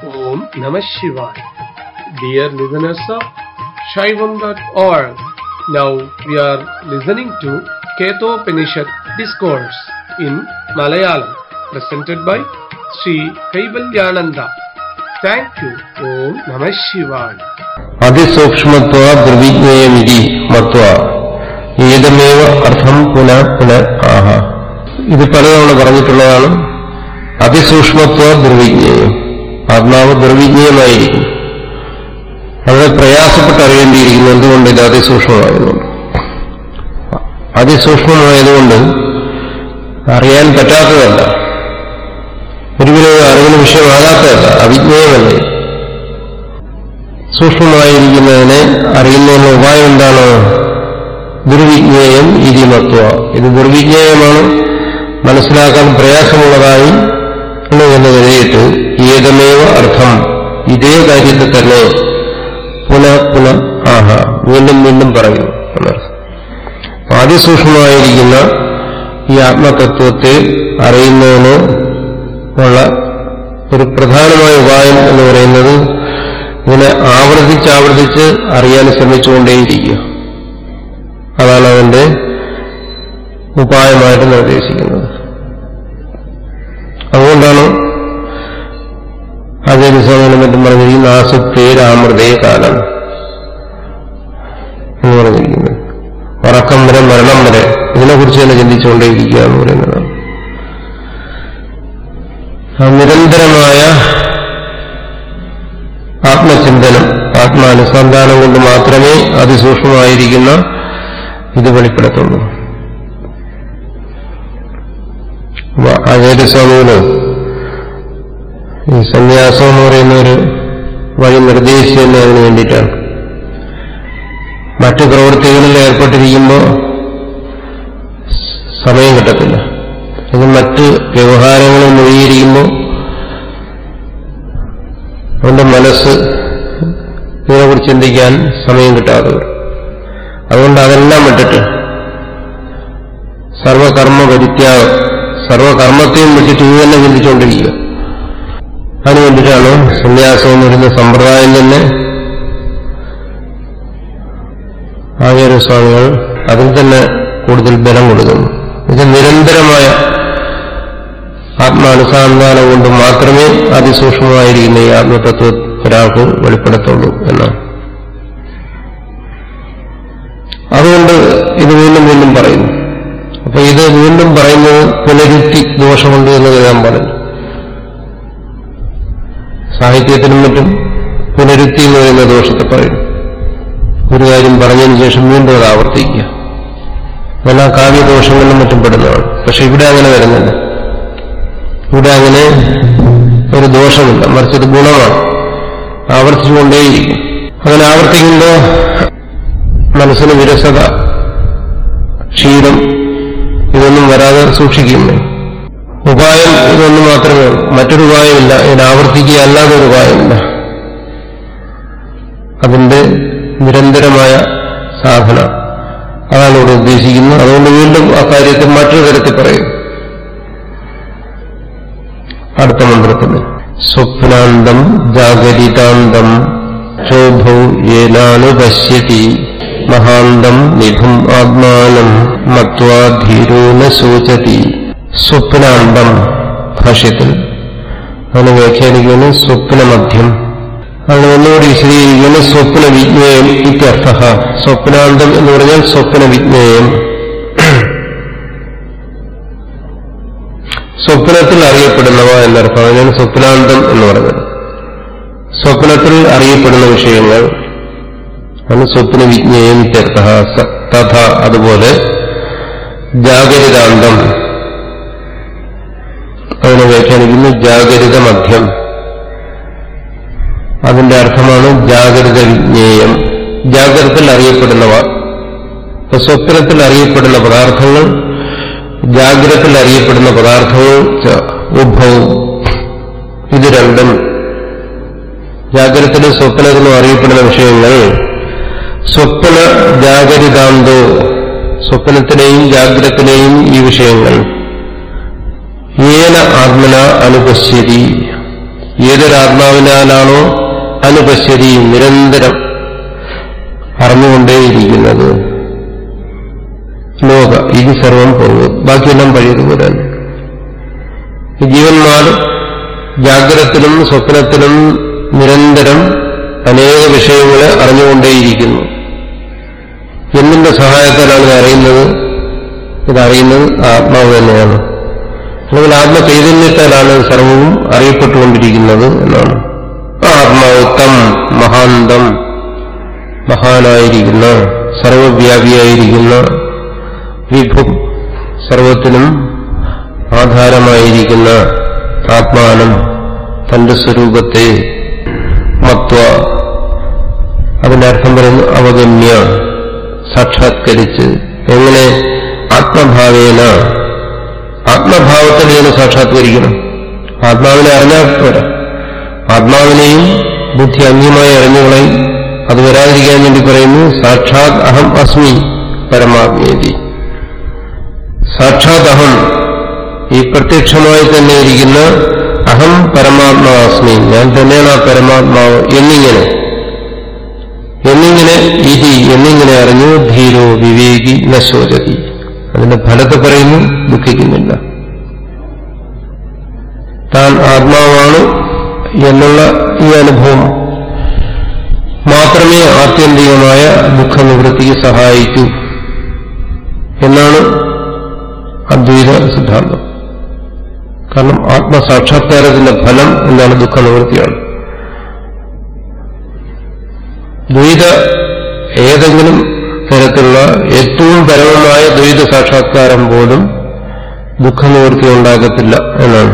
Om Namah Shivaya. Dear listeners of Shaivam.org, now we are listening to Ketopanishad Discourse in Malayalam, presented by Sri Kaivalyananda. Thank you. Om Namah Shivaya. അതിസൂക്ഷ്മത്വ ദ്രവിജ്ഞേയമിതി മത്വ ഏതമേവ അർത്ഥം പുന പുന ആഹ ഇത് പലതവണ പറഞ്ഞിട്ടുള്ളതാണ് അതിസൂക്ഷ്മത്വ ദ്രവിജ്ഞേയം ആത്മാവ് ദ്രവിജ്ഞേയമായിരിക്കും വളരെ പ്രയാസപ്പെട്ട് അറിയേണ്ടിയിരിക്കുന്നു എന്തുകൊണ്ട് ഇത് അതിസൂക്ഷ്മമായതുകൊണ്ട് അതിസൂക്ഷ്മമായതുകൊണ്ട് അറിയാൻ പറ്റാത്തതല്ല ഒരിക്കലും അറിവിന് വിഷയമാകാത്തതല്ല അവിജ്ഞേയമല്ലേ സൂക്ഷ്മമായിരിക്കുന്നതിനെ അറിയുന്നതിന് ഉപായം എന്താണ് ദുർവിജ്ഞേയം ഇതിമത്വ ഇത് ദുർവിജ്ഞേയമാണ് മനസ്സിലാക്കാൻ പ്രയാസമുള്ളതായി എന്ന് കരുതിയിട്ട് ഏതമേവ അർത്ഥം ഇതേ കാര്യത്തെ തന്നെ പുനഃ പുനഃ ആഹ വീണ്ടും വീണ്ടും പറയും എന്നർത്ഥം അതിസൂക്ഷ്മമായിരിക്കുന്ന ഈ ആത്മതത്വത്തെ അറിയുന്നതിന് ഉള്ള ഒരു പ്രധാനമായ ഉപായം എന്ന് പറയുന്നത് ഇങ്ങനെ ആവർത്തിച്ച് ആവർത്തിച്ച് അറിയാൻ ശ്രമിച്ചുകൊണ്ടേയിരിക്കുക അതാണ് അവന്റെ ഉപായമായിട്ട് നിർദ്ദേശിക്കുന്നത് അതുകൊണ്ടാണ് ആചാര്യസ്വാമിനെ മറ്റും പറഞ്ഞിരിക്കുന്ന ആസക്തേ രാമൃതേ കാലം എന്ന് പറഞ്ഞിരിക്കുന്നത് ഉറക്കം വരെ മരണം വരെ ഇതിനെക്കുറിച്ച് തന്നെ ചിന്തിച്ചുകൊണ്ടേയിരിക്കുക എന്ന് പറയുന്നതാണ് ആ നിരന്തരമായ ആത്മചിന്തനം ആത്മാനുസന്ധാനം കൊണ്ട് മാത്രമേ അതിസൂക്ഷ്മമായിരിക്കുന്ന ഇത് വെളിപ്പെടുത്തുള്ളൂ അപ്പൊ ആചാര്യസ്വാമികള് ഈ സന്യാസം എന്ന് പറയുന്ന ഒരു വഴി നിർദ്ദേശിച്ചതന്നെ അതിനു വേണ്ടിയിട്ടാണ് മറ്റു പ്രവൃത്തികളിൽ ഏർപ്പെട്ടിരിക്കുമ്പോൾ സമയം കിട്ടത്തില്ല ഇത് മറ്റ് വ്യവഹാരങ്ങളിൽ മുഴുകിയിരിക്കുമ്പോൾ അവന്റെ മനസ്സ് ഇതിനെക്കുറിച്ച് ചിന്തിക്കാൻ സമയം കിട്ടാതെ വരും അതുകൊണ്ട് അതെല്ലാം വിട്ടിട്ട് സർവകർമ്മ പരിത്യാഗം സർവകർമ്മത്തെയും വിട്ടിട്ട് ഇത് തന്നെ ചിന്തിച്ചുകൊണ്ടിരിക്കുക അതിനു വേണ്ടിയിട്ടാണ് സന്യാസം എന്ന് പറയുന്ന സമ്പ്രദായം തന്നെ ആചാര്യസ്വാമികൾ അതിൽ തന്നെ കൂടുതൽ ബലം കൊടുക്കുന്നു ഇത് നിരന്തരമായ ആത്മാനുസന്ധാനം കൊണ്ട് മാത്രമേ അതിസൂക്ഷ്മമായിരിക്കുന്ന ഈ ആത്മതത്വം ഒരാൾക്ക് വെളിപ്പെടുത്തുള്ളൂ എന്നാണ് അതുകൊണ്ട് ഇത് വീണ്ടും വീണ്ടും പറയുന്നു അപ്പൊ ഇത് വീണ്ടും പറയുന്നത് പുനരുക്തി ദോഷമുണ്ട് എന്ന് കരുതാൻ പറഞ്ഞു സാഹിത്യത്തിനും മറ്റും പുനരുക്തി എന്ന് പറയുന്ന ദോഷത്തെ പറയുന്നു ഒരു കാര്യം പറഞ്ഞതിന് ശേഷം വീണ്ടും അത് ആവർത്തിക്കുക അതെല്ലാം കാവ്യദോഷങ്ങളിലും മറ്റും പെടുന്നതാണ് പക്ഷെ ഇവിടെ അങ്ങനെ വരുന്നില്ല ഇവിടെ അങ്ങനെ ഒരു ദോഷമില്ല മറിച്ച് ഇത് ഗുണമാണ് ആവർത്തിച്ചുകൊണ്ടേയിരിക്കും അങ്ങനെ ആവർത്തിക്കുമ്പോൾ മനസ്സിന് വിരസത ക്ഷീണം ഇതൊന്നും വരാതെ സൂക്ഷിക്കുന്നു ഉപായം ഇതൊന്നും മാത്രമേ ഉള്ളൂ മറ്റൊരു ഉപായമില്ല ഇതിനെ ആവർത്തിക്കുക അല്ലാതെ ഒരു ഉപായമില്ല അതിന്റെ നിരന്തരമായ സാധന അതാണ് ഇവിടെ ഉദ്ദേശിക്കുന്നത് അതുകൊണ്ട് വീണ്ടും ആ കാര്യത്തെ മറ്റൊരു തരത്തിൽ പറയും അടുത്ത മന്ത്രത്തിൽ സ്വപ്നാന്തം ജാഗരിതാന്തം ക്ഷോഭൗ ഏനാനുപശ്യതി മഹാന്തം നിഭും ആത്മാനം മത്വാധീരോ ന ശോചതി സ്വപ്നാന്തം ഭാഷ്യത്തിൽ അതിനെ വ്യാഖ്യാനിക്കുന്നു സ്വപ്നമധ്യം അത് ഒന്നുകൂടി വിശദീകരിക്കുന്നു സ്വപ്ന വിജ്ഞേയം ഇത്യർത്ഥ സ്വപ്നാന്തം എന്ന് പറഞ്ഞാൽ സ്വപ്ന വിജ്ഞേയം സ്വപ്നത്തിൽ അറിയപ്പെടുന്നവ എന്നർത്ഥം അതിനാണ് സ്വപ്നാന്തം എന്ന് പറഞ്ഞത് സ്വപ്നത്തിൽ അറിയപ്പെടുന്ന വിഷയങ്ങൾ ആണ് സ്വപ്ന വിജ്ഞേയം ഇത്യർത്ഥ തഥ അതുപോലെ ജാഗരിതാന്തം അതിനെ വ്യാഖ്യാനിക്കുന്നു ജാഗരിത മധ്യം അതിന്റെ അർത്ഥമാണ് ജാഗ്രത വിജ്ഞേയം ജാഗ്രതത്തിൽ അറിയപ്പെടുന്നവ ഇപ്പൊ സ്വപ്നത്തിൽ അറിയപ്പെടുന്ന പദാർത്ഥങ്ങൾ ജാഗ്രതത്തിൽ അറിയപ്പെടുന്ന പദാർത്ഥങ്ങൾ ഉദ്ഭവം ഇത് രണ്ടും ജാഗ്രതത്തിലും സ്വപ്നത്തിലും അറിയപ്പെടുന്ന വിഷയങ്ങൾ സ്വപ്ന ജാഗരിതാന്തോ സ്വപ്നത്തിലെയും ജാഗ്രതത്തിലെയും ഈ വിഷയങ്ങൾ ഏന ആത്മന അനുപശ്യതി ഏതൊരാത്മാവിനാലാണോ അനുപശ്യതി നിരന്തരം അറിഞ്ഞുകൊണ്ടേയിരിക്കുന്നത് ലോക ഇത് സർവം പോകും ബാക്കിയെല്ലാം പഴയതുപോലെ തന്നെ ഈ ജീവന്മാർ ജാഗ്രതത്തിലും സ്വപ്നത്തിലും നിരന്തരം അനേക വിഷയങ്ങളെ അറിഞ്ഞുകൊണ്ടേയിരിക്കുന്നു എന്നിന്റെ സഹായത്താലാണ് ഇത് അറിയുന്നത് ഇതറിയുന്നത് ആത്മാവ് തന്നെയാണ് അല്ലെങ്കിൽ ആത്മചൈതന്യത്താലാണ് സർവവും അറിയപ്പെട്ടുകൊണ്ടിരിക്കുന്നത് എന്നാണ് ആത്മാവുത്തം മഹാന്തം മഹാനായിരിക്കുന്ന സർവവ്യാപിയായിരിക്കുന്ന വിഭു സർവത്തിനും ആധാരമായിരിക്കുന്ന ആത്മാനം തന്റെ സ്വരൂപത്തെ മത്വ അതിന്റെ അർത്ഥം പറയുന്നു അവഗമ്യ സാക്ഷാത്കരിച്ച് എങ്ങനെ ആത്മഭാവേന ആത്മഭാവത്തിൽ ഇതിനെ സാക്ഷാത്കരിക്കണം ആത്മാവിനെ അറിഞ്ഞാൽ പോരാ ആത്മാവിനെയും ബുദ്ധി അന്യമായി അറിഞ്ഞുകളയും അത് വരാതിരിക്കാൻ വേണ്ടി പറയുന്നു സാക്ഷാത് അഹം അസ്മി പരമാത്മേതി സാക്ഷാത് അഹം ഈ പ്രത്യക്ഷമായി തന്നെ ഇരിക്കുന്ന അഹം പരമാത്മാസ്മി ഞാൻ തന്നെയാണ് ആ പരമാത്മാവ് എന്നിങ്ങനെ എന്നിങ്ങനെ ഇതി എന്നിങ്ങനെ അറിഞ്ഞു ധീരോ വിവേകി നശോചതി അതിന്റെ ഫലത്തെ പറയുന്നു ദുഃഖിക്കുന്നില്ല താൻ ആത്മാവാണ് എന്നുള്ള ഈ അനുഭവം മാത്രമേ ആത്യന്തികമായ ദുഃഖനിവൃത്തിക്ക് സഹായിക്കൂ എന്നാണ് അദ്വൈത സിദ്ധാന്തം കാരണം ആത്മസാക്ഷാത്കാരത്തിന്റെ ഫലം എന്താണ് ദുഃഖനിവൃത്തിയാണ് ദ്വൈത ഏതെങ്കിലും തരത്തിലുള്ള ഏറ്റവും പരമമായ ദ്വൈത സാക്ഷാത്കാരം പോലും ദുഃഖനിവൃത്തി ഉണ്ടാകത്തില്ല എന്നാണ്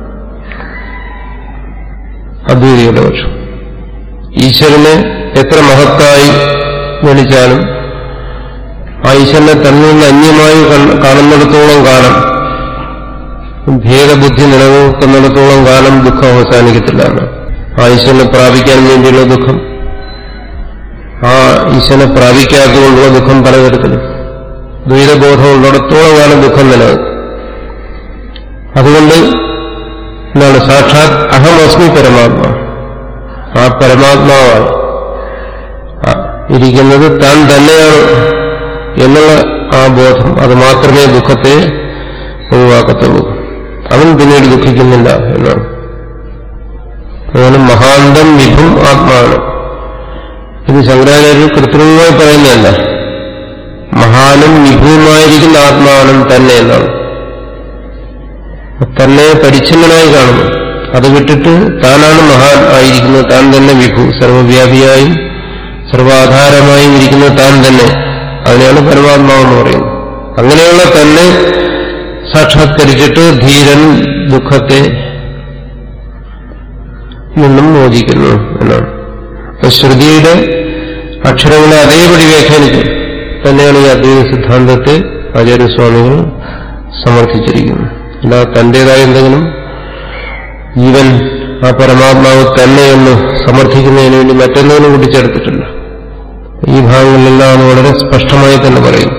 അദ്വൈതികളുടെ പക്ഷം ഈശ്വരനെ എത്ര മഹത്തായി ഗണിച്ചാലും ആ ഈശ്വരനെ തന്നിൽ നിന്ന് അന്യമായി കാണുന്നിടത്തോളം കാലം ഭേദബുദ്ധി നിലനിൽക്കുന്നിടത്തോളം കാലം ദുഃഖം അവസാനിക്കത്തില്ല ആ ഈശ്വരനെ പ്രാപിക്കാൻ വേണ്ടിയുള്ള ദുഃഖം ആ ഈശ്വരനെ പ്രാപിക്കാത്തതുകൊണ്ടുള്ള ദുഃഖം പലതരത്തിലും ദ്വൈതബോധം ഉള്ളിടത്തോളം കാലം ദുഃഖം നിലനിൽക്കും അതുകൊണ്ട് എന്താണ് സാക്ഷാത് അഹമസ്മി പരമാത്മാ ആ പരമാത്മാവാണ് ഇരിക്കുന്നത് താൻ തന്നെയാണ് എന്നുള്ള ആ ബോധം അത് മാത്രമേ ദുഃഖത്തെ ഒഴിവാക്കത്തുള്ളൂ അവൻ പിന്നീട് ദുഃഖിക്കുന്നില്ല എന്നാണ് അങ്ങനെ മഹാന്തം വിഭും ആത്മാവാണ് ഇത് ശങ്കരാചാര്യർ കൃത്രിമമായി പറയുന്നതല്ല മഹാനും വിഭുവുമായിരിക്കുന്ന ആത്മാവനും തന്നെ എന്നാണ് തന്നെ പരിച്ഛിന്നനായി കാണുന്നു അത് വിട്ടിട്ട് താനാണ് മഹാൻ ആയിരിക്കുന്നത് താൻ തന്നെ വിഭു സർവവ്യാപിയായും സർവാധാരമായും ഇരിക്കുന്നത് താൻ തന്നെ അതിനെയാണ് പരമാത്മാവെന്ന് പറയുന്നത് അങ്ങനെയുള്ള തന്നെ സാക്ഷാത്കരിച്ചിട്ട് ധീരൻ ദുഃഖത്തെ നിന്നും മോചിക്കുന്നു എന്നാണ് അപ്പൊ ശ്രുതിയുടെ അക്ഷരങ്ങളെ അതേപടി വ്യാഖ്യാനിക്കും തന്നെയാണ് ഈ അദ്വൈത സിദ്ധാന്തത്തെ ആചാര്യസ്വാമികൾ സമർത്ഥിച്ചിരിക്കുന്നത് അല്ല തന്റേതായ എന്തെങ്കിലും ജീവൻ ആ പരമാത്മാവ് തന്നെയെന്ന് സമർത്ഥിക്കുന്നതിന് വേണ്ടി മറ്റെന്തെങ്കിലും കൂട്ടിച്ചേർത്തിട്ടില്ല ഈ ഭാഗങ്ങളിലെല്ലാം അത് വളരെ സ്പഷ്ടമായി തന്നെ പറയും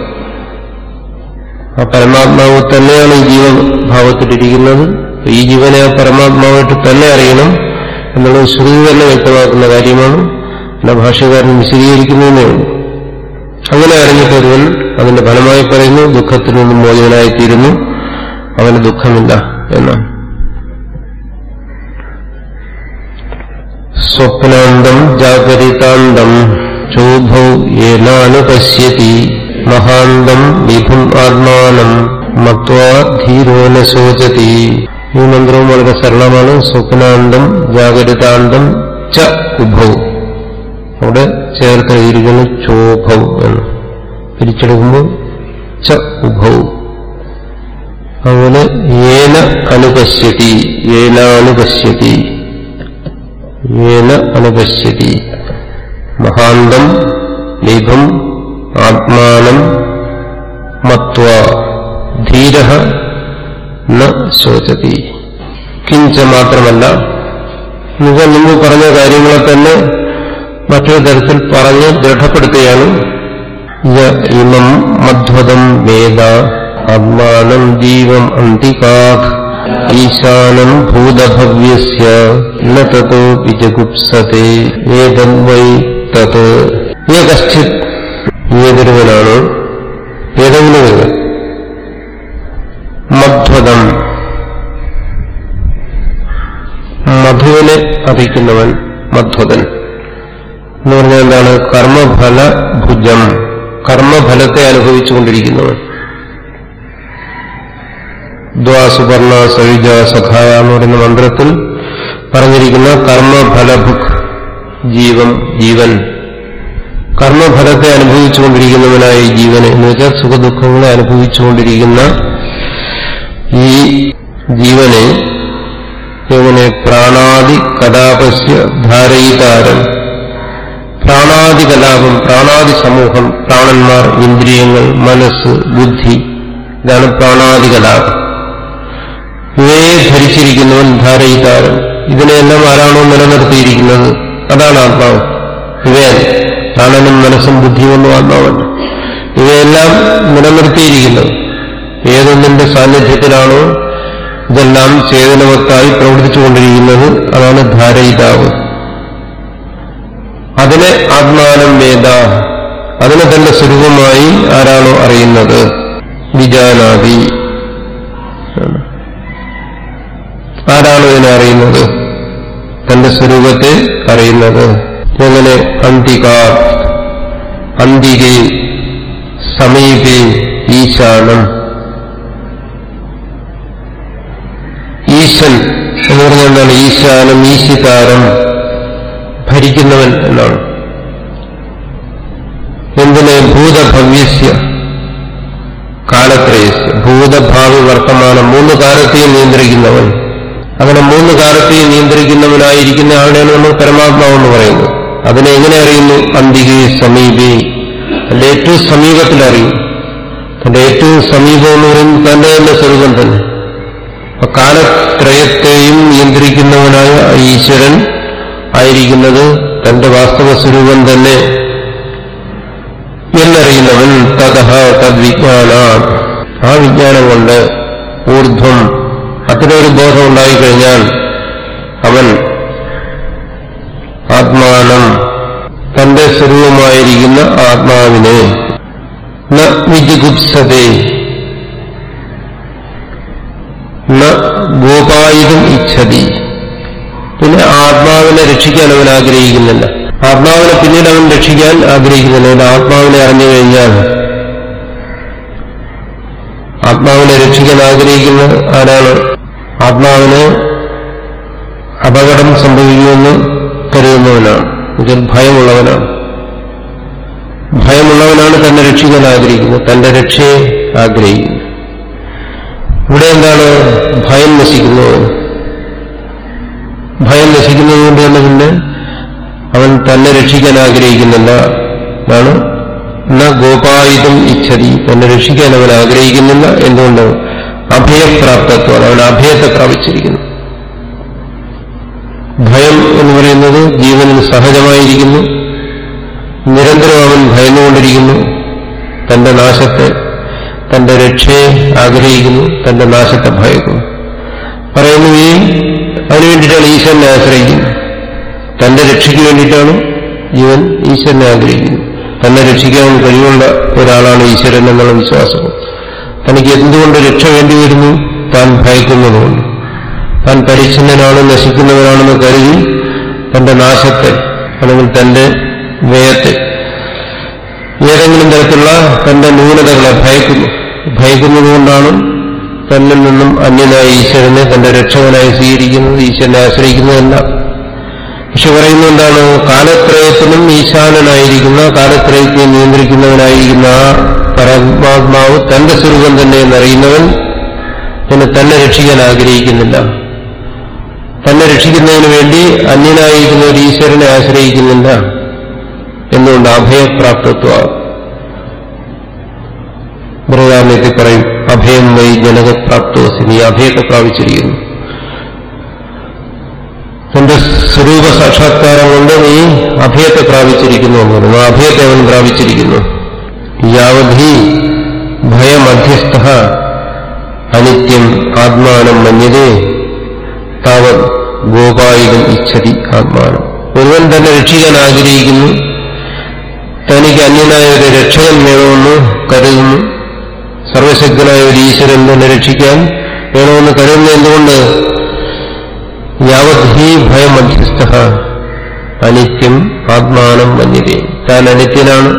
ആ പരമാത്മാവ് തന്നെയാണ് ഈ ജീവഭാവത്തിലിരിക്കുന്നത് ഈ ജീവനെ ആ പരമാത്മാവായിട്ട് തന്നെ അറിയണം എന്നുള്ളത് ശ്രുതി തന്നെ വ്യക്തമാക്കുന്ന കാര്യമാണ് എന്ന ഭാഷകാരൻ വിശദീകരിക്കുന്നതേ ഉള്ളൂ അങ്ങനെ അറിഞ്ഞിട്ട് ഒരുവൻ അതിന്റെ ഫലമായി പറയുന്നു ദുഃഖത്തിൽ നിന്നും മോചനായിത്തീരുന്നു അവന് ദുഃഖമില്ല എന്നാണ് സ്വപ്നാന്തം ജാഗരിതാന്തം ചോഭൗ ഏനാനുപശ്യതി മഹാന്തം വിഭും ആത്മാനം മത്വാ ധീരോ ന ശോചതി ഈ മന്ത്രവും വളരെ സരളമാണ് സ്വപ്നാന്തം ജാഗരിതാന്തം ച ഉഭൗ അവിടെ ചേർത്ത് എഴുതിയിരിക്കുന്നു ചോഭൗ എന്ന് പിരിച്ചെടുക്കുമ്പോൾ ച ഉഭൗ അതുപോലെ ഏന അനുപശ്യതി ഏനാനുപശ്യതി ഏന അനുപശ്യതി മഹാന്തം വിഭം ആത്മാനം മത്വ ധീര ന ശോചതി കിഞ്ച മാത്രമല്ല നിങ്ങൾ മുമ്പ് പറഞ്ഞ കാര്യങ്ങളെ തന്നെ മറ്റൊരു തരത്തിൽ പറഞ്ഞ് ദൃഢപ്പെടുത്തുകയാണ് ഇമം മധ്വതം വേദ ആത്മാനം ജീവം അന്തികാത് ഈശാനം ഭൂതഭവ്യസ്യ ന തതോ വിജഗുപ്സത്തെ ഏതന്വൈ തത് ഏകശ്ചിത് ഏതൊരുവനാണ് ഏതെങ്കിലും ഒരു മധ്വതം മധുവിനെ അറിയിക്കുന്നവൻ മധ്വതൻ എന്ന് പറഞ്ഞാൽ എന്താണ് കർമ്മഫല ഭുജം കർമ്മഫലത്തെ അനുഭവിച്ചുകൊണ്ടിരിക്കുന്നവൻ ദ്വാസുപർണ സവിജ സഖായ എന്ന് പറയുന്ന മന്ത്രത്തിൽ പറഞ്ഞിരിക്കുന്ന കർമ്മഫലഭുക് ജീവം ജീവൻ കർമ്മഫലത്തെ അനുഭവിച്ചുകൊണ്ടിരിക്കുന്നവനായ ഈ ജീവനെ എന്ന് വെച്ചാൽ സുഖദുഃഖങ്ങളെ അനുഭവിച്ചുകൊണ്ടിരിക്കുന്ന ഈ ജീവനെ എങ്ങനെ പ്രാണാദി കലാപസ്യ ധാരയിതാരം പ്രാണാദി കലാപം പ്രാണാദി സമൂഹം പ്രാണന്മാർ ഇന്ദ്രിയങ്ങൾ മനസ്സ് ബുദ്ധി ഇതാണ് പ്രാണാദി കലാപം ഇവയെ ധരിച്ചിരിക്കുന്നവൻ ധാരയിതാരം ഇതിനെയെല്ലാം ആരാണോ നിലനിർത്തിയിരിക്കുന്നത് അതാണ് ആത്മാവ് ഇവയല്ല പ്രാണനും മനസ്സും ബുദ്ധിയൊന്നും ആത്മാവല്ല ഇവയെല്ലാം നിലനിർത്തിയിരിക്കുന്നത് ഏതൊന്നിന്റെ സാന്നിധ്യത്തിലാണോ ഇതെല്ലാം ചേതനവത്തായി പ്രവർത്തിച്ചുകൊണ്ടിരിക്കുന്നത് അതാണ് ധാരയിതാവ് അതിനെ ആത്മാനം വേദ അതിനെ തന്റെ സ്വരൂപമായി ആരാണോ അറിയുന്നത് വിജാനാദി ആരാണോ ഇതിനെ അറിയുന്നത് തന്റെ സ്വരൂപത്തെ അറിയുന്നത് എങ്ങനെ അന്തിക അന്തികെ സമീപേ ഈശാനം ഈശൻ എന്ന് പറഞ്ഞാൽ എന്താണ് ഈശാനം ഈശിതാരം ഭരിക്കുന്നവൻ എന്നാണ് എന്തിന് ഭൂതഭവ്യസ്യ കാലത്രയസ്യ ഭൂതഭാവി വർത്തമാനം മൂന്ന് കാലത്തെയും നിയന്ത്രിക്കുന്നവൻ അങ്ങനെ മൂന്ന് കാലത്തെയും നിയന്ത്രിക്കുന്നവനായിരിക്കുന്ന ആളുടെയാണ് നമ്മൾ പരമാത്മാവെന്ന് പറയുന്നത് അതിനെ എങ്ങനെ അറിയുന്നു അന്തികെ സമീപേ തന്റെ ഏറ്റവും സമീപത്തിൽ അറിയും തന്റെ ഏറ്റവും സമീപം എന്ന് പറയുന്നത് തന്റെ തന്നെ സ്വരൂപം തന്നെ അപ്പൊ കാലത്രയത്തെയും നിയന്ത്രിക്കുന്നവനായ ഈശ്വരൻ ആയിരിക്കുന്നത് തന്റെ വാസ്തവ സ്വരൂപം തന്നെ എന്നറിയുന്നവൻ തതഹ തദ്വിജ്ഞാന ആ വിജ്ഞാനം കൊണ്ട് ഊർധ്വം അത്തരമൊരു ബോധം ഉണ്ടായിക്കഴിഞ്ഞാൽ അവൻ ആത്മാനം തന്റെ സ്വരൂപമായിരിക്കുന്ന ആത്മാവിനെ ന വിജിഗുപ്സതേ ന ഗോപായുധം ഇച്ഛതി പിന്നെ ആത്മാവിനെ രക്ഷിക്കാൻ അവൻ ആഗ്രഹിക്കുന്നില്ല ആത്മാവിനെ പിന്നീട് അവൻ രക്ഷിക്കാൻ ആഗ്രഹിക്കുന്നില്ല അവൻ ആത്മാവിനെ അറിഞ്ഞു കഴിഞ്ഞാൽ ആത്മാവിനെ രക്ഷിക്കാൻ ആഗ്രഹിക്കുന്നത് ആരാണ് ആത്മാവിന് അപകടം സംഭവിക്കുമെന്ന് കരുതുന്നവനാണ് ഇതിൽ ഭയമുള്ളവനാണ് ഭയമുള്ളവനാണ് തന്നെ രക്ഷിക്കാൻ ആഗ്രഹിക്കുന്നത് തന്റെ രക്ഷയെ ആഗ്രഹിക്കുന്നത് ഇവിടെ എന്താണ് ഭയം നശിക്കുന്നത് ഭയം നശിക്കുന്നത് കൊണ്ട് തന്നെ പിന്നെ അവൻ തന്നെ രക്ഷിക്കാൻ ആഗ്രഹിക്കുന്നില്ല എന്നാണ് ന ഗോപായുധം ഇച്ഛതി തന്നെ രക്ഷിക്കാൻ അവൻ ആഗ്രഹിക്കുന്നില്ല എന്തുകൊണ്ട് അഭയപ്രാപ്തത്വമാണ് അവൻ അഭയത്തെ പ്രാപിച്ചിരിക്കുന്നു ഭയം എന്ന് പറയുന്നത് ജീവനിൽ സഹജമായിരിക്കുന്നു നിരന്തരം അവൻ ഭയന്നുകൊണ്ടിരിക്കുന്നു തന്റെ നാശത്തെ തന്റെ രക്ഷയെ ആഗ്രഹിക്കുന്നു തന്റെ നാശത്തെ ഭയക്കുന്നു പറയുന്നു ഈ അതിനുവേണ്ടിയിട്ടാണ് ഈശ്വരനെ ആശ്രയിക്കുന്നത് തന്റെ രക്ഷയ്ക്ക് വേണ്ടിയിട്ടാണ് ജീവൻ ഈശ്വരനെ ആഗ്രഹിക്കുന്നത് തന്നെ രക്ഷിക്കാൻ കഴിവുള്ള ഒരാളാണ് ഈശ്വരൻ എന്നുള്ള വിശ്വാസം തനിക്ക് എന്തുകൊണ്ട് രക്ഷ വേണ്ടി വരുന്നു താൻ ഭയക്കുന്നതുകൊണ്ട് താൻ പരിച്ഛിന്നനാണ് നശിക്കുന്നവനാണെന്ന് കരുതി തന്റെ നാശത്തെ അല്ലെങ്കിൽ തന്റെ വ്യയത്തെ ഏതെങ്കിലും തരത്തിലുള്ള തന്റെ ന്യൂനതകളെ ഭയക്കുന്നു ഭയക്കുന്നതുകൊണ്ടാണ് തന്നിൽ നിന്നും അന്യനായ ഈശ്വരനെ തന്റെ രക്ഷകനായി സ്വീകരിക്കുന്നത് ഈശ്വരനെ ആശ്രയിക്കുന്നതെല്ലാം പക്ഷെ പറയുന്നത് എന്താണ് കാലത്രയത്തിനും ഈശാനനായിരിക്കുന്ന കാലത്രയത്തെ നിയന്ത്രിക്കുന്നവനായിരിക്കുന്ന ആ പരമാത്മാവ് തന്റെ സ്വരൂപം തന്നെ എന്നറിയുന്നവൻ പിന്നെ തന്നെ രക്ഷിക്കാൻ ആഗ്രഹിക്കുന്നില്ല തന്നെ രക്ഷിക്കുന്നതിന് വേണ്ടി അന്യനായിരിക്കുന്ന ഒരു ഈശ്വരനെ ആശ്രയിക്കുന്നില്ല എന്നുകൊണ്ട് അഭയപ്രാപ്തത്വ ബൃഹദാരണ്യത്തിൽ പറയും അഭയം വൈ ജനകപ്രാപ്തോസി നീ അഭയത്തെ പ്രാപിച്ചിരിക്കുന്നു തന്റെ സ്വരൂപ സാക്ഷാത്കാരം കൊണ്ട് നീ അഭയത്തെ പ്രാപിച്ചിരിക്കുന്നു എന്ന് പറയുന്നു ആ അഭയത്തെ അവൻ പ്രാപിച്ചിരിക്കുന്നു യാവധി ഭയമധ്യസ്ഥ അനിത്യം ആത്മാനം മന്യതേ താവത് ഗോപായിലും ഇച്ഛതി ആത്മാനം ഒരുവൻ തന്നെ രക്ഷിക്കാൻ ആഗ്രഹിക്കുന്നു തനിക്ക് അന്യനായ ഒരു രക്ഷകൻ വേണമെന്ന് കരുതുന്നു സർവശക്തനായ ഒരു ഈശ്വരൻ തന്നെ രക്ഷിക്കാൻ വേണമെന്ന് കരുതുന്നത് എന്തുകൊണ്ട് യാവത് ഹി ഭയം മധ്യസ്ഥ അനിത്യം ആത്മാനം മന്യതേ താൻ അനിത്യനാണ്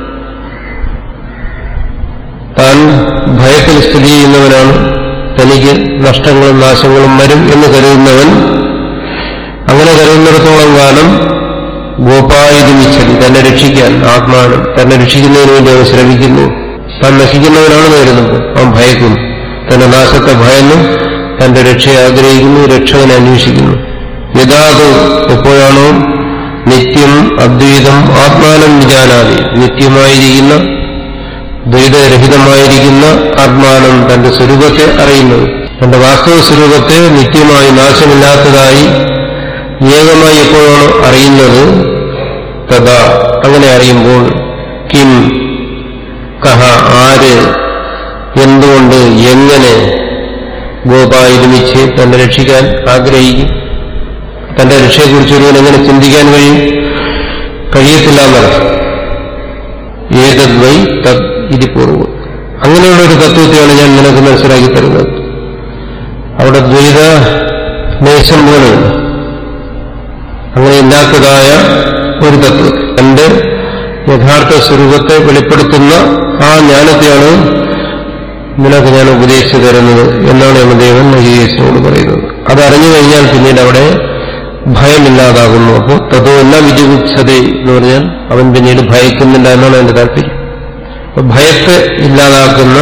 താൻ ഭയത്തിൽ സ്ഥിതി ചെയ്യുന്നവനാണ് തനിക്ക് നഷ്ടങ്ങളും നാശങ്ങളും വരും എന്ന് കരുതുന്നവൻ അങ്ങനെ കരുതുന്നിടത്തോളം കാലം ഗോപായുധമിച്ചതി തന്നെ രക്ഷിക്കാൻ ആത്മാനം തന്നെ രക്ഷിക്കുന്നതിന് വേണ്ടി അവൻ ശ്രമിക്കുന്നു താൻ നശിക്കുന്നവനാണെന്ന് കരുതുന്നു അവൻ ഭയക്കുന്നു തന്റെ നാശത്തെ ഭയന്നു തന്റെ രക്ഷയെ ആഗ്രഹിക്കുന്നു രക്ഷകനെ അന്വേഷിക്കുന്നു യഥാത് എപ്പോഴാണോ നിത്യം അദ്വൈതം ആത്മാനം വിജാനാതി നിത്യമായിരിക്കുന്ന ദ്വൈതരഹിതമായിരിക്കുന്ന ആത്മാനം തന്റെ സ്വരൂപത്തെ അറിയുന്നത് തന്റെ വാസ്തവ സ്വരൂപത്തെ നിത്യമായി നാശമില്ലാത്തതായി ഏകമായി എപ്പോഴാണ് അറിയുന്നത് തഥാ അങ്ങനെ അറിയുമ്പോൾ കിം കഹ ആര് എന്തുകൊണ്ട് എങ്ങനെ ഗോപായിരുമിച്ച് തന്നെ രക്ഷിക്കാൻ ആഗ്രഹിക്കും തന്റെ രക്ഷയെക്കുറിച്ച് ഒരുവൻ എങ്ങനെ ചിന്തിക്കാൻ കഴിയും കഴിയത്തില്ല എന്നർത്ഥം ഏതദ്വൈ തദ് ഇതി പൂർവ്വം അങ്ങനെയുള്ള ഒരു തത്വത്തെയാണ് ഞാൻ നിനക്ക് മനസ്സിലാക്കി തരുന്നത് അവിടെ ദ്വൈത ദേശം പോലെയുണ്ട് അങ്ങനെ ഇല്ലാത്തതായ ഒരു തത്വം എന്റെ യഥാർത്ഥ സ്വരൂപത്തെ വെളിപ്പെടുത്തുന്ന ആ ജ്ഞാനത്തെയാണ് നിനക്ക് ഞാൻ ഉപദേശിച്ചു തരുന്നത് എന്നാണ് യമദേവൻ നജികേശനോട് പറയുന്നത് അതറിഞ്ഞു കഴിഞ്ഞാൽ പിന്നീട് അവിടെ ഭയമില്ലാതാകുന്നു അപ്പോൾ തതോ എന്ന വിജുഗുപ്സതേ എന്ന് പറഞ്ഞാൽ അവൻ പിന്നീട് ഭയക്കുന്നില്ല എന്നാണ് എന്റെ താല്പര്യം അപ്പൊ ഭയത്തെ ഇല്ലാതാക്കുന്ന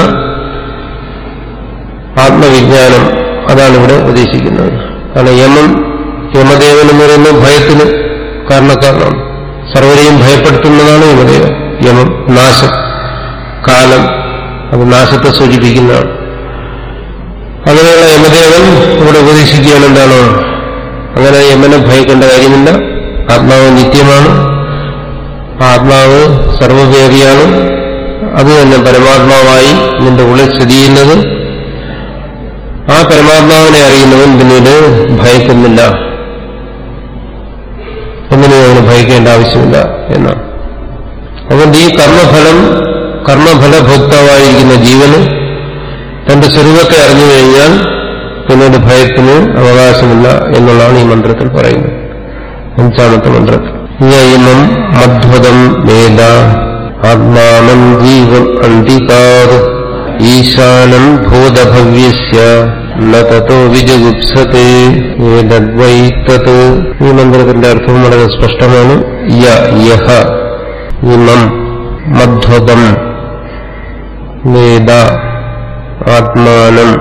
ആത്മവിജ്ഞാനം അതാണ് ഇവിടെ ഉപദേശിക്കുന്നത് കാരണം യമം യമദേവൻ എന്ന് പറയുന്നത് ഭയത്തിന് കാരണക്കാരനാണ് സർവരെയും ഭയപ്പെടുത്തുന്നതാണ് യമദേവൻ യമം നാശം കാലം അത് നാശത്തെ സൂചിപ്പിക്കുന്നതാണ് അങ്ങനെയുള്ള യമദേവൻ ഇവിടെ ഉപദേശിക്കുകയാണ് എന്താണ് അങ്ങനെ യമനെ ഭയക്കേണ്ട കാര്യമില്ല ആത്മാവ് നിത്യമാണ് ആ ആത്മാവ് സർവവേദിയാണ് അത് തന്നെ പരമാത്മാവായി നിന്റെ ഉള്ളിൽ സ്ഥിതി ചെയ്യുന്നത് ആ പരമാത്മാവിനെ അറിയുന്നവൻ പിന്നീട് ഭയക്കുന്നില്ല ഒന്നിനും അവന് ഭയക്കേണ്ട ആവശ്യമില്ല എന്നാണ് അതുകൊണ്ട് ഈ കർമ്മഫലം കർമ്മഫലഭോക്താവായിരിക്കുന്ന ജീവന് തന്റെ സ്വരൂപത്തെ അറിഞ്ഞു കഴിഞ്ഞാൽ പിന്നീട് ഭയത്തിന് അവകാശമില്ല എന്നുള്ളതാണ് ഈ മന്ത്രത്തിൽ പറയുന്നത് അഞ്ചാമത്തെ മന്ത്രത്തിൽ യൈമം മധ്വതം വേദ ആത്മാനം ജീവം അന്തികാത് ഈശാനം ഭൂതഭവ്യസ്യ നോ വിജഗുപ്സത്തെ ഏതദ്വൈ തത് ഈ മന്ത്രത്തിന്റെ അർത്ഥം വളരെ സ്പഷ്ടമാണ് യ യഹ ഇമം മധ്വതം വേദ ആത്മാനം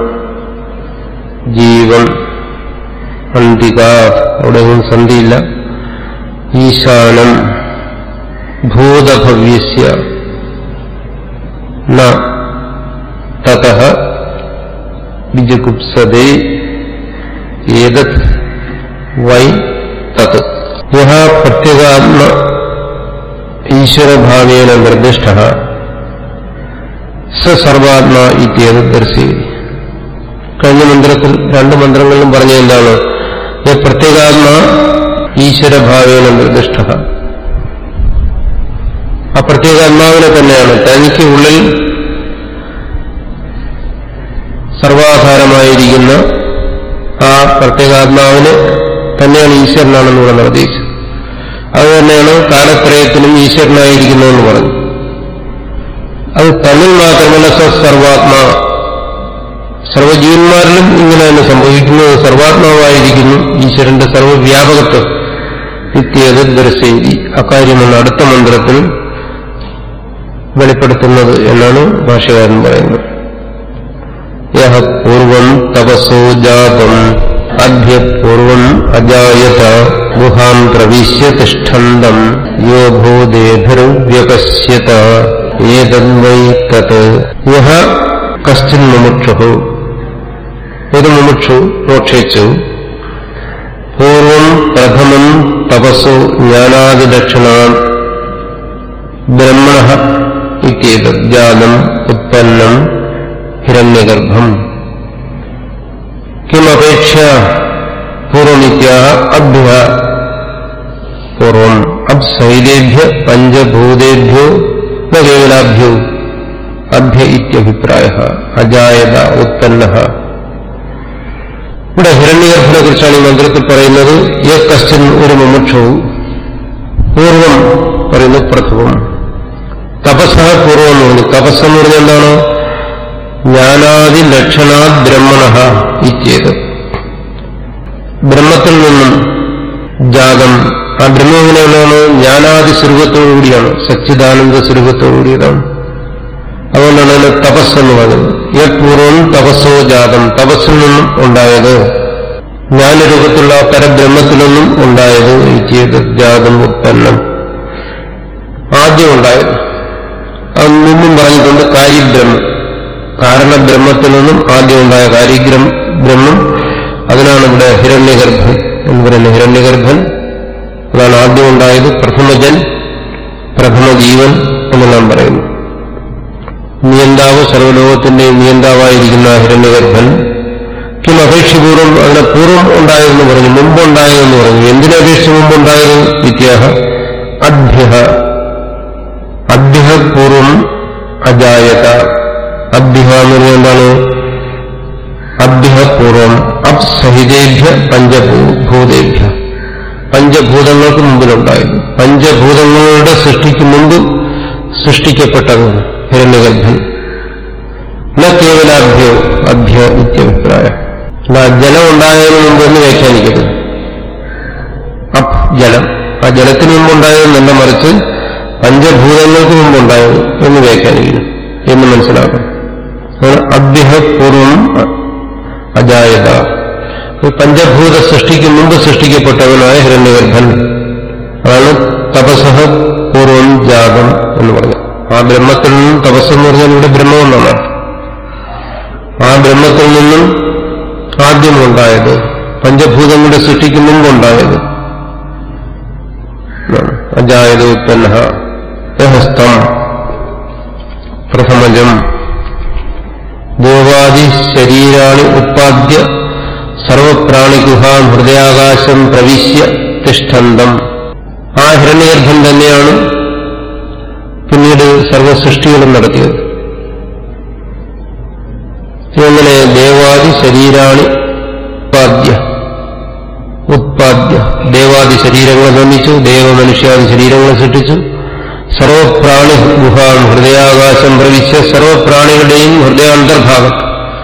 ജീവൻ അന്തിക അവിടെ ഒന്നും സന്ധിയില്ല ഈശാനം ഭൂതഭവ്യസ്യ ന തത വിജുഗുപ്സതേ ഏതത് വൈ തത് യഹ പ്രത്യേകാത്മ ഈശ്വരഭാവേന നിർദ്ദിഷ്ട സ സർവാത്മാ ഇത്യേത് ദർശിക്കുന്നു കഴിഞ്ഞ മന്ത്രത്തിൽ രണ്ട് മന്ത്രങ്ങളിലും പറഞ്ഞ എന്താണ് ഈ പ്രത്യേകാത്മ ഈശ്വരഭാവേന നിർദ്ദിഷ്ട ആ പ്രത്യേകാത്മാവിനെ തന്നെയാണ് തനിക്ക് ഉള്ളിൽ സർവാധാരമായിരിക്കുന്ന ആ പ്രത്യേകാത്മാവിന് തന്നെയാണ് ഈശ്വരനാണെന്ന് ഇവിടെ നിർദ്ദേശിച്ചത് അതുതന്നെയാണ് കാലത്രയത്തിനും ഈശ്വരനായിരിക്കുന്നതെന്ന് പറഞ്ഞു അത് തന്നിൽ മാത്രമല്ല സർവാത്മാ സർവജീവന്മാരിലും ഇങ്ങനെ തന്നെ സംഭവിക്കുന്നത് സർവാത്മാവായിരിക്കുന്നു ഈശ്വരന്റെ സർവവ്യാപകത്വം നിത്യേത് ദർശേരി അക്കാര്യമാണ് അടുത്ത മന്ത്രത്തിൽ വെളിപ്പെടുത്തുന്നത് എന്നാണ് ഭാഷകാരൻ പറയുന്നത് യഹ പൂർവം തപസോ ജാതം അഭ്യപൂർവം അജായത ഗുഹാം പ്രവിശ്യ തിഷ്ഠന്തം യോ ഭൂദേഭിർവ്യപശ്യത ഏതന്വൈ തത് യഹ കശ്ചിൻ മുമുക്ഷു ഒരു മുമുക്ഷു മോക്ഷയിച്ചു പൂർവം പ്രഥമം തപസ്സു ജ്ഞാനാദിലക്ഷണ ബ്രഹ്മണ ഇത്യേതത് ജാതം ഉത്പന്നം ഹിരണ്യഗർഭം കിമപേക്ഷ പൂർവമിത്യ അഭ്യ പൂർവം അബ്സൈലേഭ്യ പഞ്ചഭൂതേഭ്യോ ന കേവലാഭ്യോ അഭ്യ ഇത്യഭിപ്രായ അജായത ഉത്പന്ന ഇവിടെ ഹിരണ്യഗർഭനെ കുറിച്ചാണ് ഈ മന്ത്രത്തിൽ പറയുന്നത് യ കശ്ചൻ ഒരു മുമുക്ഷവും പൂർവം പറയുന്നു പ്രഥമം തപസ്സ പൂർവം എന്ന് പറഞ്ഞു തപസ് എന്ന് പറഞ്ഞാൽ എന്താണ് ജ്ഞാനാദി ലക്ഷണാത് ബ്രഹ്മണ ഇത്യേത് ബ്രഹ്മത്തിൽ നിന്നും ജാതം ആ ബ്രഹ്മം എങ്ങനെയുള്ളതാണ് ജ്ഞാനാദി സ്വരൂപത്തോടുകൂടിയാണ് സച്ചിദാനന്ദ സ്വരൂപത്തോടുകൂടിയതാണ് അതുകൊണ്ടാണ് അതിന് തപസ് എന്ന് പറയുന്നത് യപൂർവം തപസ്സോ ജാതം തപസ്സിൽ നിന്നും ഉണ്ടായത് ജ്ഞാനരൂപത്തിലുള്ള പരബ്രഹ്മത്തിൽ നിന്നും ഉണ്ടായത് ചെയ്ത് ജാതം ഉത്പന്നം ആദ്യം ഉണ്ടായത് അത് മുമ്പും പറഞ്ഞിട്ടുണ്ട് കാര്യബ്രഹ്മം കാരണബ്രഹ്മത്തിൽ നിന്നും ആദ്യം ഉണ്ടായ കാര്യഗ്രം ബ്രഹ്മം അതിനാണ് ഇവിടെ ഹിരണ്യഗർഭൻ എന്ന് പറയുന്നത് ഹിരണ്യഗർഭൻ അതാണ് ആദ്യം ഉണ്ടായത് പ്രഥമജൻ പ്രഥമ ജീവൻ എന്നെല്ലാം പറയുന്നു നിയന്താവ് സർവലോകത്തിന്റെയും നിയന്താവായിരിക്കുന്ന ഹിരണ്യഗർഭൻ കിം അപേക്ഷപൂർവ്വം അതിനെ പൂർവ്വം ഉണ്ടായതെന്ന് പറഞ്ഞു മുമ്പുണ്ടായതെന്ന് പറഞ്ഞു എന്തിനപേക്ഷിച്ച് മുമ്പുണ്ടായത് വിദ്യാഹ അഭ്യ അഭ്യ പൂർവം അജായത അഭ്യ എന്ന് പറഞ്ഞാൽ എന്താണ് അഭ്യ പൂർവം അപ്സഹിതേഭ്യ പഞ്ചഭൂതേഭ്യ പഞ്ചഭൂതങ്ങൾക്ക് മുമ്പിലുണ്ടായത് പഞ്ചഭൂതങ്ങളുടെ സൃഷ്ടിക്ക് മുമ്പ് സൃഷ്ടിക്കപ്പെട്ടത് ഹിരണ്യഗർഭൻ ന കേവലാഭ്യോ അഭ്യ ഇത്യഭിപ്രായ അല്ല ജലം ഉണ്ടായതിനു മുമ്പ് എന്ന് വ്യാഖ്യാനിക്കരുത് അപ് ജലം ആ ജലത്തിന് മുമ്പുണ്ടായതെന്നല്ല മറിച്ച് പഞ്ചഭൂതങ്ങൾക്ക് മുമ്പുണ്ടായത് എന്ന് വ്യാഖ്യാനിക്കുന്നു എന്ന് മനസ്സിലാക്കണം അഭ്യപൂർവം അജായത പഞ്ചഭൂത സൃഷ്ടിക്ക് മുമ്പ് സൃഷ്ടിക്കപ്പെട്ടവനായ ഹിരണ്യഗർഭൻ അതാണ് തപസഹ പൂർവം ജാതം എന്ന് പറഞ്ഞു ആ ബ്രഹ്മത്തിൽ നിന്നും തപസ്സെന്ന് പറഞ്ഞാൽ ഇവിടെ ബ്രഹ്മമെന്നാണ് ആ ബ്രഹ്മത്തിൽ നിന്നും ആദ്യമുണ്ടായത് പഞ്ചഭൂതങ്ങളുടെ സൃഷ്ടിക്ക് മുമ്പുണ്ടായത് അജായത് ഉത്പന്ന യഹസ്തം പ്രഥമജം ദേവാദി ശരീരാണി ഉത്പാദ്യ സർവപ്രാണിഗുഹാം ഹൃദയാകാശം പ്രവിശ്യ തിഷ്ഠന്തം ആ ഹിരണ്യഗർഭൻ തന്നെയാണ് പിന്നീട് സർവസൃഷ്ടികളും നടത്തിയത് എങ്ങനെ ദേവാദി ശരീരാണി ഉത്പാദ്യ ഉത്പാദ്യ ദേവാദി ശരീരങ്ങളെ നിർമ്മിച്ചു ദേവമനുഷ്യാദി ശരീരങ്ങളെ സൃഷ്ടിച്ചു സർവപ്രാണി ഗുഹാം ഹൃദയാകാശം പ്രവിശ്യ സർവപ്രാണികളുടെയും ഹൃദയാന്തർഭാഗത്ത്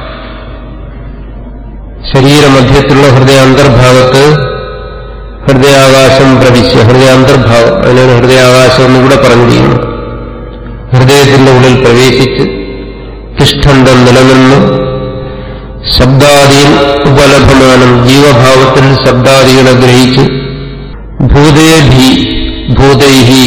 ശരീരമധ്യത്തിലുള്ള ഹൃദയാന്തർഭാഗത്ത് ഹൃദയാകാശം പ്രവിശ്യ ഹൃദയാന്തർഭാഗം അതിനാണ് ഹൃദയാകാശം എന്നിവിടെ പറഞ്ഞിരിക്കുന്നു ഹൃദയത്തിന്റെ ഉള്ളിൽ പ്രവേശിച്ച് തിഷ്ഠന്തം നിലനിന്ന് ശബ്ദാദിയിൽ ഉപലഭമാനം ജീവഭാവത്തിൽ ശബ്ദാദികളെ ഗ്രഹിച്ച് ഭൂതേഭി ഭൂതൈഹി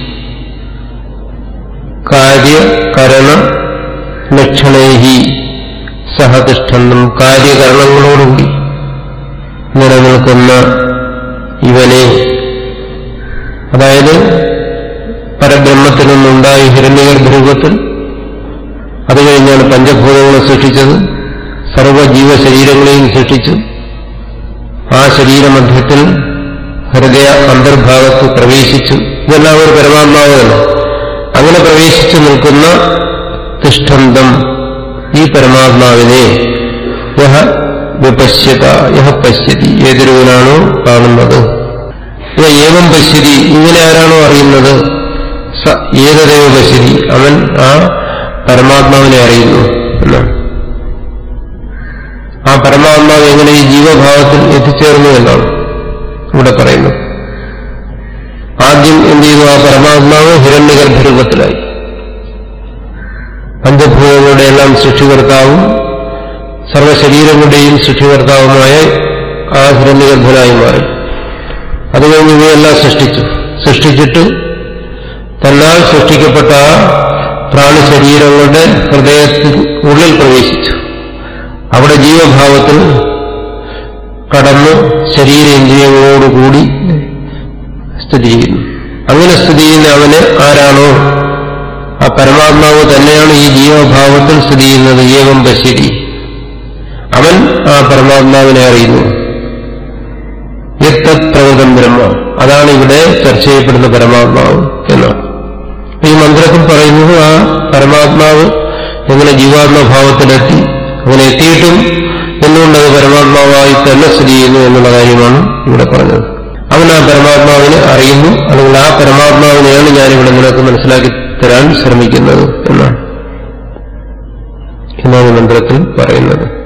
കാര്യകരണ ലക്ഷണൈഹി സഹതിഷ്ഠന്തം കാര്യകരണങ്ങളോടുകൂടി നിലനിൽക്കുന്ന ഇവനെ അതായത് പരബ്രഹ്മത്തിൽ നിന്നുണ്ടായ ഹിരണ്യഗർഭരൂപത്തിൽ അത് കഴിഞ്ഞാണ് പഞ്ചഭൂതങ്ങളെ സൃഷ്ടിച്ചത് സർവജീവശരീരങ്ങളെയും സൃഷ്ടിച്ചു ആ ശരീരമധ്യത്തിൽ ഹൃദയ അന്തർഭാഗത്ത് പ്രവേശിച്ചു ഇതെല്ലാം ഒരു പരമാത്മാവ് തന്നെ അങ്ങനെ പ്രവേശിച്ചു നിൽക്കുന്ന തിഷ്ഠന്തം ഈ പരമാത്മാവിനെ യഹ വിപശ്യത യഹ പശ്യതി ഏതൊരുവനാണോ കാണുന്നത് യഹ ഏവം പശ്യതി ഇങ്ങനെ ആരാണോ അറിയുന്നത് സ ഏതദേവ പശ്യതി അവൻ ആ പരമാത്മാവിനെ അറിയുന്നു എന്നാണ് ആ പരമാത്മാവ് എങ്ങനെ ഈ ജീവഭാവത്തിൽ എത്തിച്ചേർന്നു എന്നാണ് ഇവിടെ പറയുന്നത് ആദ്യം എന്ത് ചെയ്തു ആ പരമാത്മാവ് ഹിരണ്യഗർഭരൂപത്തിലായി പഞ്ചഭൂതങ്ങളുടെ എല്ലാം സൃഷ്ടികർത്താവും സർവശരീരങ്ങളുടെയും സൃഷ്ടികർത്താവുമായ ആ ഹിരണ്യഗർഭനായി മാറി അത് കഴിഞ്ഞ് ഇവയെല്ലാം സൃഷ്ടിച്ചു സൃഷ്ടിച്ചിട്ട് തന്നാൽ സൃഷ്ടിക്കപ്പെട്ട ആ പ്രാണിശരീരങ്ങളുടെ ഹൃദയത്തിൽ ഉള്ളിൽ പ്രവേശിച്ചു അവിടെ ജീവഭാവത്തിൽ കടന്ന് ശരീരേന്ദ്രിയങ്ങളോടുകൂടി സ്ഥിതി ചെയ്യുന്നു അങ്ങനെ സ്ഥിതി ചെയ്യുന്ന അവന് ആരാണോ ആ പരമാത്മാവ് തന്നെയാണ് ഈ ജീവഭാവത്തിൽ സ്ഥിതി ചെയ്യുന്നത് ഏവം പശ്യതി അവൻ ആ പരമാത്മാവിനെ അറിയുന്നു യത്തത് പ്രകൃതം ബ്രഹ്മ അതാണ് ഇവിടെ ചർച്ച ചെയ്യപ്പെടുന്ന പരമാത്മാവ് എന്നാണ് ഈ മന്ത്രത്തിൽ പറയുന്നത് ആ പരമാത്മാവ് എങ്ങനെ ജീവാത്മഭാവത്തിലെത്തി അങ്ങനെ എത്തിയിട്ടും എന്തുകൊണ്ടത് പരമാത്മാവായി തന്നെ സ്ഥിതി ചെയ്യുന്നു എന്നുള്ള കാര്യമാണ് ഇവിടെ പറഞ്ഞത് അവൻ ആ പരമാത്മാവിനെ അറിയുന്നു അല്ലെങ്കിൽ ആ പരമാത്മാവിനെയാണ് ഞാനിവിടെ നിനക്ക് മനസ്സിലാക്കി തരാൻ ശ്രമിക്കുന്നത് എന്നാണ് എന്നാണ് ഈ മന്ത്രത്തിൽ പറയുന്നത്